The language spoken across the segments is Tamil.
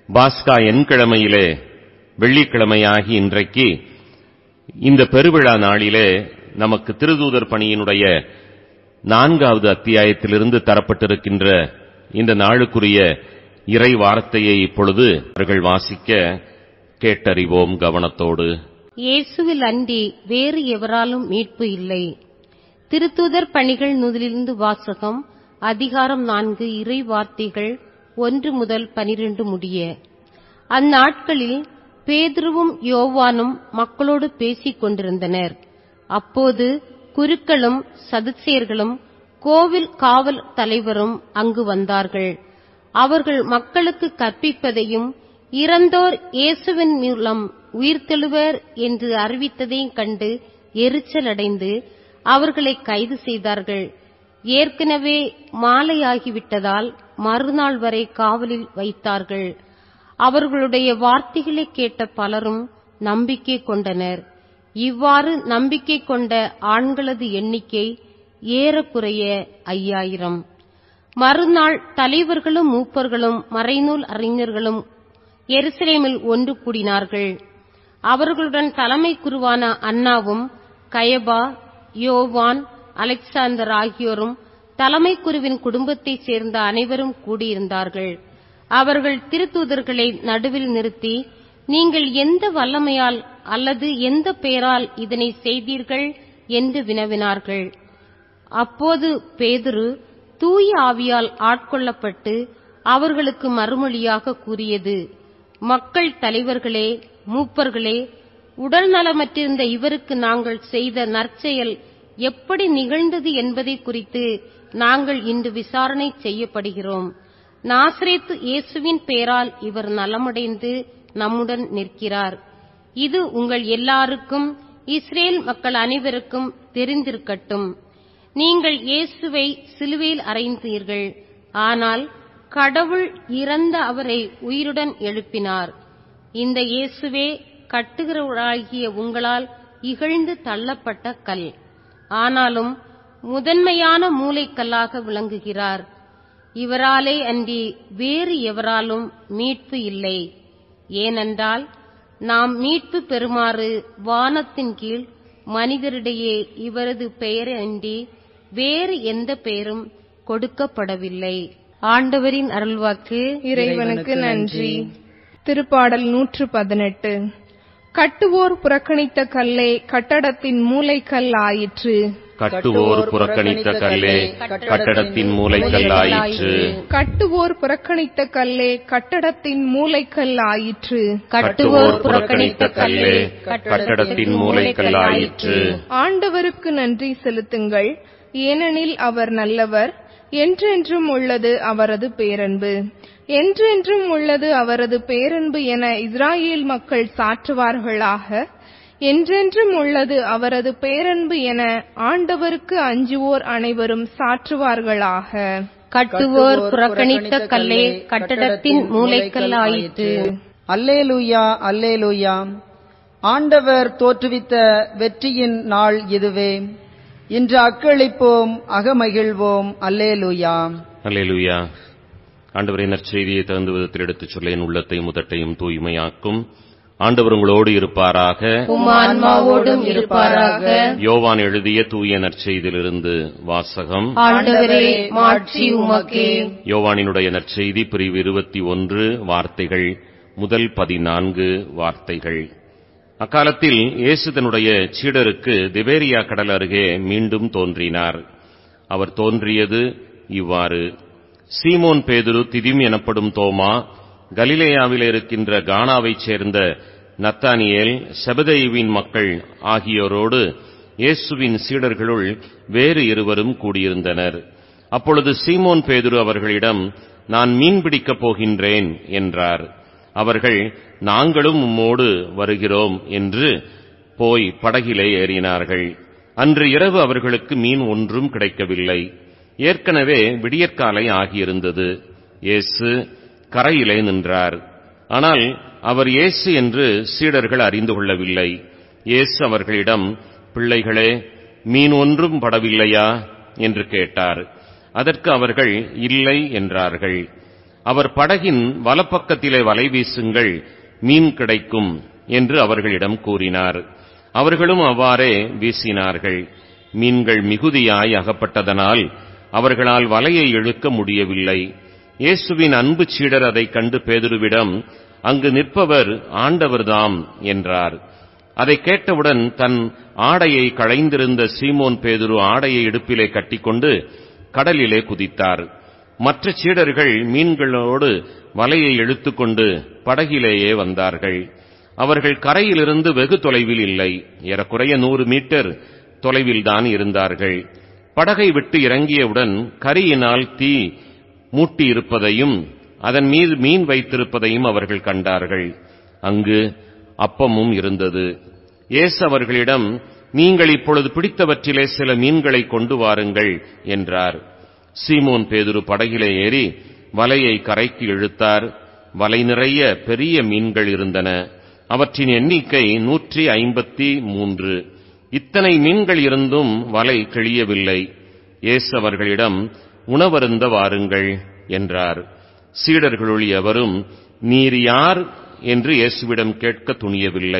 பாஸ்கா எண்கிழமையிலே வெள்ளிக்கிழமையாகி இன்றைக்கு இந்த பெருவிழா நாளிலே நமக்கு திருதூதர் பணியினுடைய நான்காவது அத்தியாயத்திலிருந்து தரப்பட்டிருக்கின்ற இந்த நாளுக்குரிய இறை வார்த்தையை இப்பொழுது அவர்கள் வாசிக்க கேட்டறிவோம் கவனத்தோடு இயேசுவில் அன்றி வேறு எவராலும் மீட்பு இல்லை திருத்தூதர் பணிகள் நூலிலிருந்து வாசகம் அதிகாரம் நான்கு இறை வார்த்தைகள் ஒன்று முதல் பனிரெண்டு முடிய அந்நாட்களில் பேதுருவும் யோவானும் மக்களோடு பேசிக் கொண்டிருந்தனர் அப்போது குருக்களும் சதுசேர்களும் கோவில் காவல் தலைவரும் அங்கு வந்தார்கள் அவர்கள் மக்களுக்கு கற்பிப்பதையும் இறந்தோர் இயேசுவின் மூலம் உயிர்த்தெழுவர் என்று அறிவித்ததையும் கண்டு எரிச்சலடைந்து அவர்களை கைது செய்தார்கள் ஏற்கனவே மாலையாகிவிட்டதால் மறுநாள் வரை காவலில் வைத்தார்கள் அவர்களுடைய வார்த்தைகளை கேட்ட பலரும் நம்பிக்கை கொண்டனர் இவ்வாறு நம்பிக்கை கொண்ட ஆண்களது எண்ணிக்கை ஏறக்குறைய ஐயாயிரம் மறுநாள் தலைவர்களும் மூப்பர்களும் மறைநூல் அறிஞர்களும் எருசலேமில் ஒன்று கூடினார்கள் அவர்களுடன் தலைமை குருவான அன்னாவும் கயபா யோவான் அலெக்சாந்தர் ஆகியோரும் தலைமை குருவின் குடும்பத்தைச் சேர்ந்த அனைவரும் கூடியிருந்தார்கள் அவர்கள் திருத்தூதர்களை நடுவில் நிறுத்தி நீங்கள் எந்த வல்லமையால் அல்லது எந்த பெயரால் இதனை செய்தீர்கள் என்று வினவினார்கள் அப்போது பேதுரு தூய ஆவியால் ஆட்கொள்ளப்பட்டு அவர்களுக்கு மறுமொழியாக கூறியது மக்கள் தலைவர்களே மூப்பர்களே உடல் நலமற்றிருந்த இவருக்கு நாங்கள் செய்த நற்செயல் எப்படி நிகழ்ந்தது என்பதை குறித்து நாங்கள் இன்று விசாரணை செய்யப்படுகிறோம் நாசரேத்து இயேசுவின் பெயரால் இவர் நலமடைந்து நம்முடன் நிற்கிறார் இது உங்கள் எல்லாருக்கும் இஸ்ரேல் மக்கள் அனைவருக்கும் தெரிந்திருக்கட்டும் நீங்கள் இயேசுவை சிலுவையில் அறைந்தீர்கள் ஆனால் கடவுள் இறந்த அவரை உயிருடன் எழுப்பினார் இந்த இயேசுவே கட்டுகிறவராகிய உங்களால் இகழ்ந்து தள்ளப்பட்ட கல் ஆனாலும் முதன்மையான மூளைக்கல்லாக விளங்குகிறார் இவராலே அன்றி வேறு எவராலும் மீட்பு இல்லை ஏனென்றால் நாம் மீட்பு பெறுமாறு வானத்தின் கீழ் மனிதரிடையே இவரது பெயர் அன்றி வேறு எந்த பெயரும் கொடுக்கப்படவில்லை ஆண்டவரின் அருள்வாக்கு இறைவனுக்கு நன்றி திருப்பாடல் நூற்று பதினெட்டு கட்டுவோர் புறக்கணித்த கல்லே கட்டடத்தின் மூலைக்கல் ஆயிற்று கட்டுவோர் புறக்கணித்த கல்லே கட்டடத்தின் மூலைக்கல்லாயிற்று கட்டுவோர் புறக்கணித்த கல்லே கட்டடத்தின் மூலைக்கல் ஆயிற்று கட்டுவோர் புறக்கணித்த கல்லே கட்டடத்தின் மூலைக்கல்லாயிற்று ஆண்டவருக்கு நன்றி செலுத்துங்கள் ஏனெனில் அவர் நல்லவர் என்றென்றும் உள்ளது அவரது பேரன்பு என்றென்றும் உள்ளது அவரது பேரன்பு என இஸ்ராயேல் மக்கள் சாற்றுவார்களாக என்றென்றும் உள்ளது அவரது பேரன்பு என ஆண்டவருக்கு அஞ்சுவோர் அனைவரும் சாற்றுவார்களாக கட்டுவோர் புறக்கணித்த கல்லே கட்டடத்தின் மூலைக்கல் ஆயிற்று அல்லேலூயா அல்லேலூயா ஆண்டவர் தோற்றுவித்த வெற்றியின் நாள் இதுவே இன்று அக்களிப்போம் அகமகிழ்வோம் அல்லேலூயா அல்லேலூயா ஆண்டவரின் நற்செய்தியை தகுந்த விதத்தில் எடுத்துச் சொல்ல என் உள்ளத்தையும் முதட்டையும் தூய்மையாக்கும் ஆண்டவர் உங்களோடு இருப்பாராக உம் ஆன்மாவோடும் இருப்பாராக யோவான் எழுதிய தூய நற்செய்தியிலிருந்து வாசகம் ஆண்டவரே மாட்சி உமக்கே யோவானினுடைய நற்செய்தி பிரிவு இருபத்தி ஒன்று வார்த்தைகள் முதல் பதினான்கு வார்த்தைகள் அக்காலத்தில் இயேசு தன்னுடைய சீடருக்கு திபேரியா கடல் அருகே மீண்டும் தோன்றினார் அவர் தோன்றியது இவ்வாறு சீமோன் பேதுரு திதிம் எனப்படும் தோமா கலிலேயாவில் இருக்கின்ற கானாவைச் சேர்ந்த நத்தானியேல் செபதேயுவின் மக்கள் ஆகியோரோடு இயேசுவின் சீடர்களுள் வேறு இருவரும் கூடியிருந்தனர் அப்பொழுது சீமோன் பேதுரு அவர்களிடம் நான் மீன் பிடிக்கப் போகின்றேன் என்றார் அவர்கள் நாங்களும் உம்மோடு வருகிறோம் என்று போய் படகிலே ஏறினார்கள் அன்று இரவு அவர்களுக்கு மீன் ஒன்றும் கிடைக்கவில்லை ஏற்கனவே விடியற்காலை ஆகியிருந்தது இயேசு கரையிலே நின்றார் ஆனால் அவர் இயேசு என்று சீடர்கள் அறிந்து கொள்ளவில்லை இயேசு அவர்களிடம் பிள்ளைகளே மீன் ஒன்றும் படவில்லையா என்று கேட்டார் அதற்கு அவர்கள் இல்லை என்றார்கள் அவர் படகின் வலப்பக்கத்திலே வலை வீசுங்கள் மீன் கிடைக்கும் என்று அவர்களிடம் கூறினார் அவர்களும் அவ்வாறே வீசினார்கள் மீன்கள் மிகுதியாய் அகப்பட்டதனால் அவர்களால் வலையை இழுக்க முடியவில்லை இயேசுவின் அன்பு சீடர் அதைக் கண்டு பேதுருவிடம் அங்கு நிற்பவர் ஆண்டவர்தாம் என்றார் அதைக் கேட்டவுடன் தன் ஆடையை களைந்திருந்த சீமோன் பேதுரு ஆடையை இடுப்பிலே கட்டிக்கொண்டு கடலிலே குதித்தார் மற்ற சீடர்கள் மீன்களோடு வலையை இழுத்துக்கொண்டு படகிலேயே வந்தார்கள் அவர்கள் கரையிலிருந்து வெகு தொலைவில் இல்லை ஏறக்குறைய நூறு மீட்டர் தொலைவில்தான் இருந்தார்கள் படகை விட்டு இறங்கியவுடன் கரியினால் தீ மூட்டியிருப்பதையும் அதன் மீது மீன் வைத்திருப்பதையும் அவர்கள் கண்டார்கள் அங்கு அப்பமும் இருந்தது இயேசு அவர்களிடம் நீங்கள் இப்பொழுது பிடித்தவற்றிலே சில மீன்களை கொண்டு வாருங்கள் என்றார் சீமோன் பேதுரு படகிலே ஏறி வலையை கரைக்கு இழுத்தார் வலை நிறைய பெரிய மீன்கள் இருந்தன அவற்றின் எண்ணிக்கை நூற்றி ஐம்பத்தி மூன்று இத்தனை மீன்கள் இருந்தும் வலை கிழியவில்லை இயேசு அவர்களிடம் உணவருந்த வாருங்கள் என்றார் சீடர்களுள் எவரும் நீர் யார் என்று இயேசுவிடம் கேட்க துணியவில்லை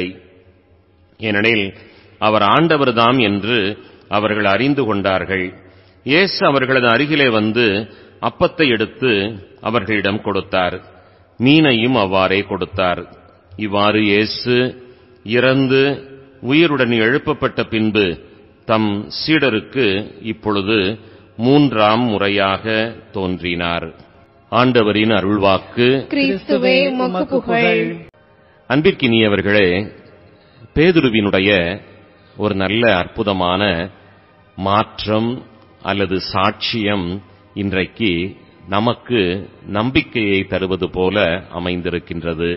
ஏனெனில் அவர் ஆண்டவர்தாம் என்று அவர்கள் அறிந்து கொண்டார்கள் இயேசு அவர்களது அருகிலே வந்து அப்பத்தை எடுத்து அவர்களிடம் கொடுத்தார் மீனையும் அவ்வாறே கொடுத்தார் இவ்வாறு இயேசு இறந்து உயிருடன் எழுப்பப்பட்ட பின்பு தம் சீடருக்கு இப்பொழுது மூன்றாம் முறையாக தோன்றினார் ஆண்டவரின் அருள்வாக்கு கிறிஸ்துவே உமக்கு புகழ் அன்பிற்கினியவர்களே பேதுருவினுடைய ஒரு நல்ல அற்புதமான மாற்றம் அல்லது சாட்சியம் இன்றைக்கு நமக்கு நம்பிக்கையை தருவது போல அமைந்திருக்கின்றது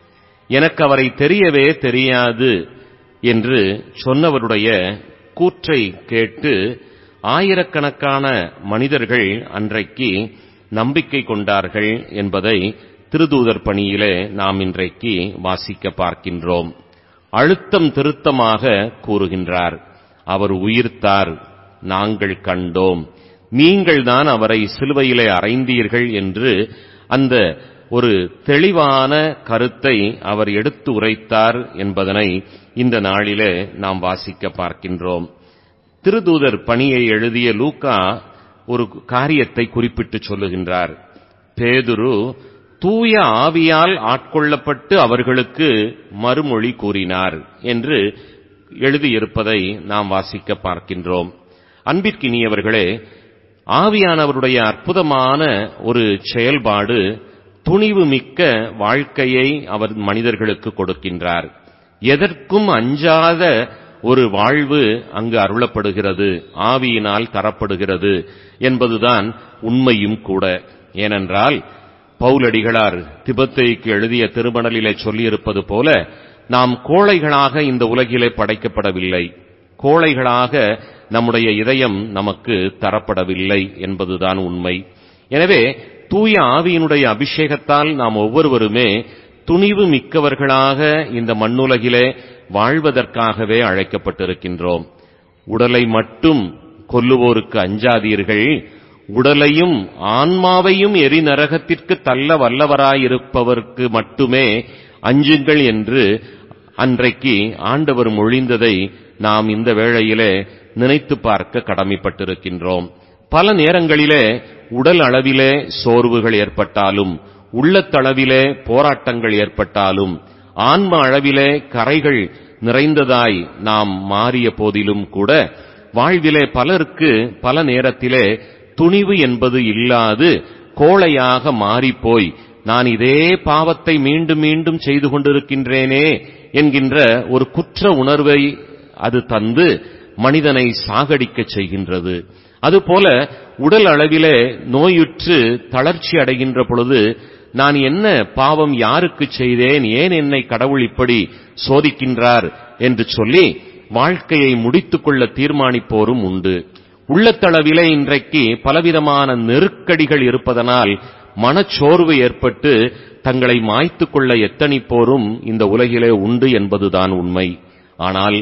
எனக்கு அவரை தெரியவே தெரியாது என்று சொன்னவருடைய கூற்றை கேட்டு ஆயிரக்கணக்கான மனிதர்கள் அன்றைக்கு நம்பிக்கை கொண்டார்கள் என்பதை திருதூதர் பணியிலே நாம் இன்றைக்கு வாசிக்க பார்க்கின்றோம் அழுத்தம் திருத்தமாக கூறுகின்றார் அவர் உயிர்த்தார் நாங்கள் கண்டோம் நீங்கள்தான் அவரை சிலுவையிலே அறைந்தீர்கள் என்று அந்த ஒரு தெளிவான கருத்தை அவர் எடுத்து உரைத்தார் என்பதனை இந்த நாளிலே நாம் வாசிக்க பார்க்கின்றோம் திருதூதர் பணியை எழுதிய லூக்கா ஒரு காரியத்தை குறிப்பிட்டு சொல்லுகின்றார் பேதுரு தூய ஆவியால் ஆட்கொள்ளப்பட்டு அவர்களுக்கு மறுமொழி கூறினார் என்று எழுதியிருப்பதை நாம் வாசிக்க பார்க்கின்றோம் அன்பிற்கினியவர்களே ஆவியானவருடைய அற்புதமான ஒரு செயல்பாடு துணிவு மிக்க வாழ்க்கையை அவர் மனிதர்களுக்கு கொடுக்கின்றார் எதற்கும் அஞ்சாத ஒரு வாழ்வு அங்கு அருளப்படுகிறது ஆவியினால் தரப்படுகிறது என்பதுதான் உண்மையும் கூட ஏனென்றால் பவுலடிகளார் திபத்தைக்கு எழுதிய திருமணலிலே சொல்லியிருப்பது போல நாம் கோழைகளாக இந்த உலகிலே படைக்கப்படவில்லை கோழைகளாக நம்முடைய இதயம் நமக்கு தரப்படவில்லை என்பதுதான் உண்மை எனவே தூய ஆவியினுடைய அபிஷேகத்தால் நாம் ஒவ்வொருவருமே துணிவு மிக்கவர்களாக இந்த மண்ணுலகிலே வாழ்வதற்காகவே அழைக்கப்பட்டிருக்கின்றோம் உடலை மட்டும் கொல்லுவோருக்கு அஞ்சாதீர்கள் உடலையும் ஆன்மாவையும் எரிநரகத்திற்கு தள்ள வல்லவராயிருப்பவர்க்கு மட்டுமே அஞ்சுங்கள் என்று அன்றைக்கு ஆண்டவர் மொழிந்ததை நாம் இந்த வேளையிலே நினைத்து பார்க்க கடமைப்பட்டிருக்கின்றோம் பல நேரங்களிலே உடல் அளவிலே சோர்வுகள் ஏற்பட்டாலும் உள்ளத்தளவிலே போராட்டங்கள் ஏற்பட்டாலும் ஆன்ம அளவிலே கரைகள் நிறைந்ததாய் நாம் மாறிய போதிலும் கூட வாழ்விலே பலருக்கு பல நேரத்திலே துணிவு என்பது இல்லாது கோழையாக மாறிப்போய் நான் இதே பாவத்தை மீண்டும் மீண்டும் செய்து கொண்டிருக்கின்றேனே என்கின்ற ஒரு குற்ற உணர்வை அது தந்து மனிதனை சாகடிக்கச் செய்கின்றது அதுபோல உடல் அளவிலே நோயுற்று தளர்ச்சி அடைகின்ற பொழுது நான் என்ன பாவம் யாருக்கு செய்தேன் ஏன் என்னை கடவுள் இப்படி சோதிக்கின்றார் என்று சொல்லி வாழ்க்கையை முடித்துக் கொள்ள தீர்மானிப்போரும் உண்டு உள்ளத்தளவிலே இன்றைக்கு பலவிதமான நெருக்கடிகள் இருப்பதனால் மனச்சோர்வு ஏற்பட்டு தங்களை மாய்த்துக் கொள்ள எத்தனிப்போரும் இந்த உலகிலே உண்டு என்பதுதான் உண்மை ஆனால்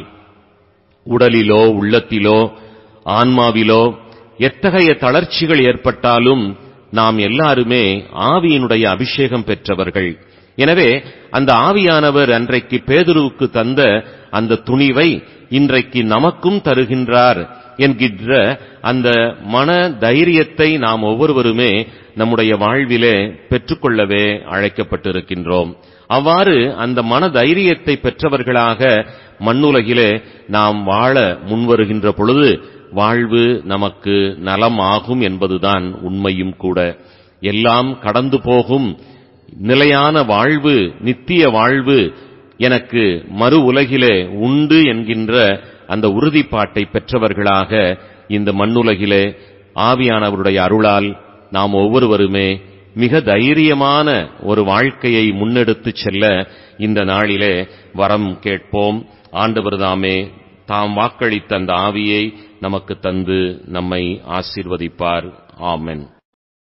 உடலிலோ உள்ளத்திலோ ஆன்மாவிலோ எத்தகைய தளர்ச்சிகள் ஏற்பட்டாலும் நாம் எல்லாருமே ஆவியினுடைய அபிஷேகம் பெற்றவர்கள் எனவே அந்த ஆவியானவர் அன்றைக்கு பேதுருவுக்கு தந்த அந்த துணிவை இன்றைக்கு நமக்கும் தருகின்றார் என்கின்ற அந்த மன தைரியத்தை நாம் ஒவ்வொருவருமே நம்முடைய வாழ்விலே பெற்றுக்கொள்ளவே அழைக்கப்பட்டிருக்கின்றோம் அவ்வாறு அந்த மன தைரியத்தை பெற்றவர்களாக மண்ணுலகிலே நாம் வாழ முன்வருகின்ற பொழுது வாழ்வு நமக்கு நலமாகும் என்பதுதான் உண்மையும் கூட எல்லாம் கடந்து போகும் நிலையான வாழ்வு நித்திய வாழ்வு எனக்கு மறு உலகிலே உண்டு என்கின்ற அந்த உறுதிப்பாட்டை பெற்றவர்களாக இந்த மண்ணுலகிலே ஆவியானவருடைய அருளால் நாம் ஒவ்வொருவருமே மிக தைரியமான ஒரு வாழ்க்கையை முன்னெடுத்துச் செல்ல இந்த நாளிலே வரம் கேட்போம் ஆண்டவர் தாமே தாம் வாக்களித்த அந்த ஆவியை நமக்கு தந்து நம்மை ஆசீர்வதிப்பார் ஆமென்